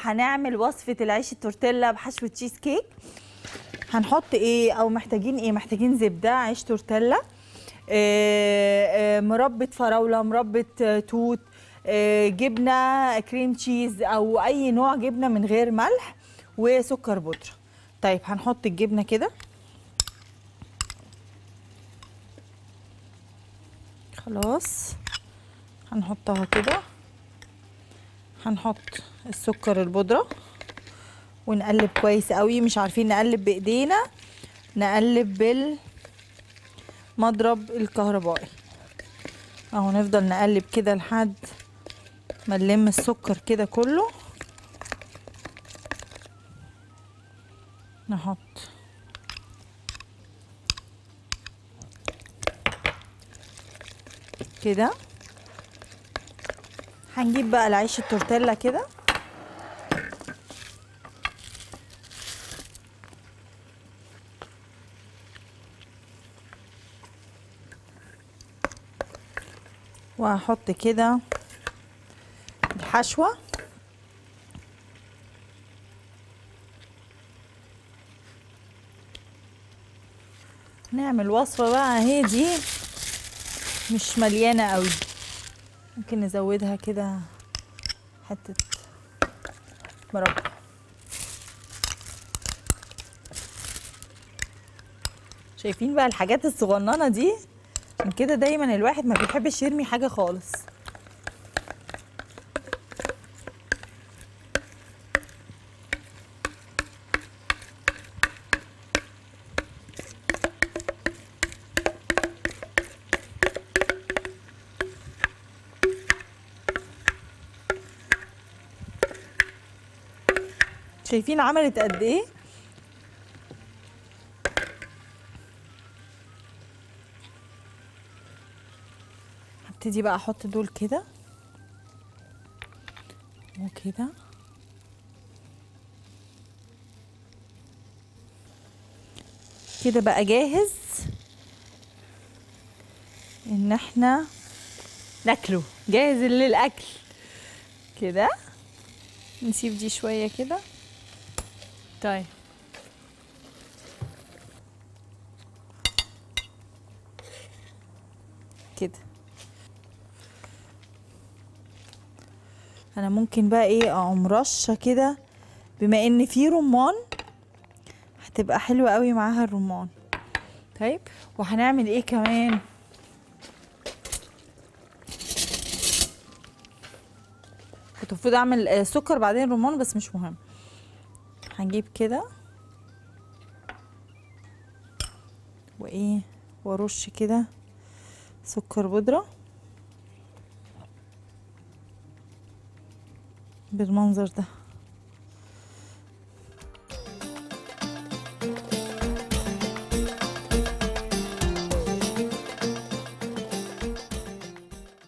هنعمل وصفه العيش التورتيلا بحشو تشيز كيك هنحط ايه او محتاجين ايه محتاجين زبده عيش تورتيلا آه، آه، مربى فراوله مربى آه، توت آه، جبنه كريم تشيز او اي نوع جبنه من غير ملح وسكر بودره طيب هنحط الجبنه كده خلاص هنحطها كده هنحط السكر البودره ونقلب كويس قوي مش عارفين نقلب بايدينا نقلب بالمضرب الكهربائي اهو نفضل نقلب كده لحد ما نلم السكر كده كله نحط كده هنجيب بقى العيش التورتيلا كده وهحط كده الحشوة نعمل وصفة بقى اهي دي مش مليانة قوي ممكن نزودها كده حتة مربى شايفين بقى الحاجات الصغننة دي من كده دايما الواحد ما بيحبش يرمي حاجة خالص شايفين عملت قد ايه هبتدي بقى احط دول كده وكده كده بقى جاهز ان احنا ناكله جاهز للاكل كده نسيب دي شويه كده طيب كده انا ممكن بقى ايه اقوم رشه كده بما ان في رمان هتبقى حلوه قوي معاها الرمان طيب وهنعمل ايه كمان كنت المفروض اعمل آه، سكر بعدين رمان بس مش مهم هنجيب كده وايه وارش كده سكر بودره بالمنظر ده